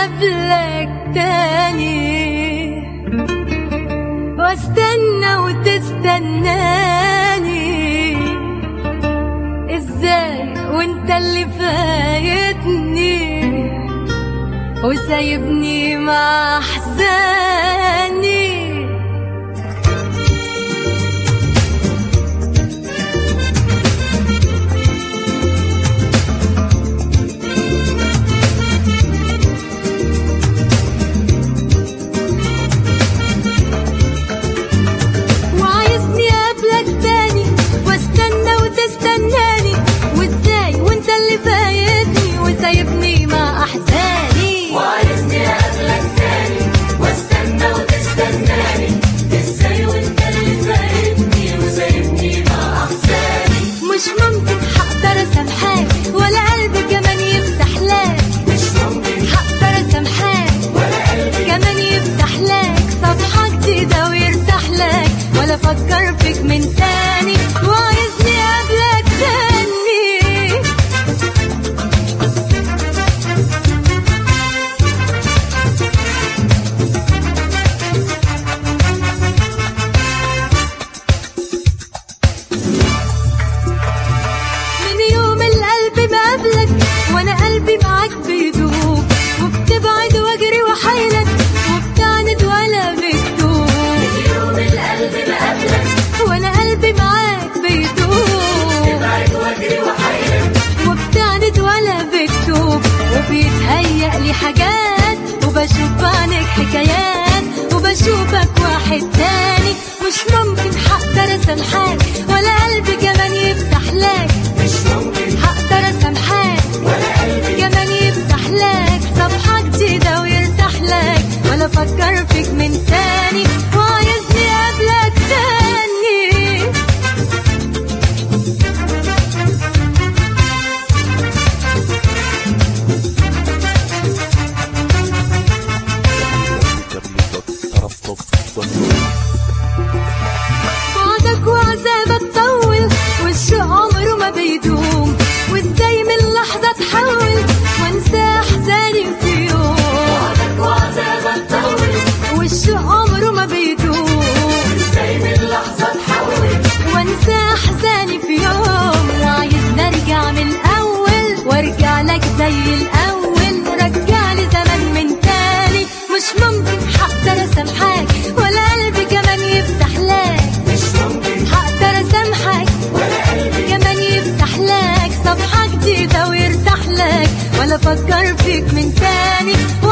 اقابلك تاني واستنى وتستناني ازاي وانت اللي فايتني وسايبني مع احزاني وعايزني اقابلك تاني واستنى وتستناني وازاي وانت اللي فايتني وسايبني مع احزاني وعايزني اقابلك تاني واستنى وتستناني ازاي وانت اللي فايتني وسايبني مع احزاني مش ممكن هقدر اسامحك ولا قلبي كمان يفتح لك مش ممكن هقدر اسامحك ولا قلبي كمان يفتح لك صفحة جديدة ويرتاح لك ولا افكر فيك من تاني وعايزني اقابلك تاني من يوم القلب مقابلك وانا قلبي معاك بيدوب وبتبعد واجري وحيلك وبتعند ولا بتدوب يوم القلب مقابلك وانا قلبي معاك بيدوب بعد واجري وحيرك وبتعند ولا بتدوب وبيتهيأ لي حاجات وبشوف عنك حكايات وبشوفك واحد تاني مش ممكن هقدر اسامحك ولا قلبي كمان يفتح لك مش ممكن هقدر اسامحك ولا قلبي كمان يفتح لك صفحة جديدة ويرتاح لك ولا افكر فيك من تاني وعايزني اقابلك تاني بعدك وعذابك طول والشوق عمره ما بيدوم وازاي من لحظة تحول وانسى احزاني في يوم بعدك وعذابك طول والشوق عمره ما بيدوم ازاي من لحظة تحول وانسى احزاني في يوم وعايز نرجع من الاول وارجع لك زي الاول رجع لي زمان من تاني مش ممكن هقدر اسامحك ولا قلبي كمان يفتح لك مش ممكن هقدر اسامحك ولا قلبي كمان يفتح لك صفحة جديدة ويرتاح لك ولا افكر فيك من تاني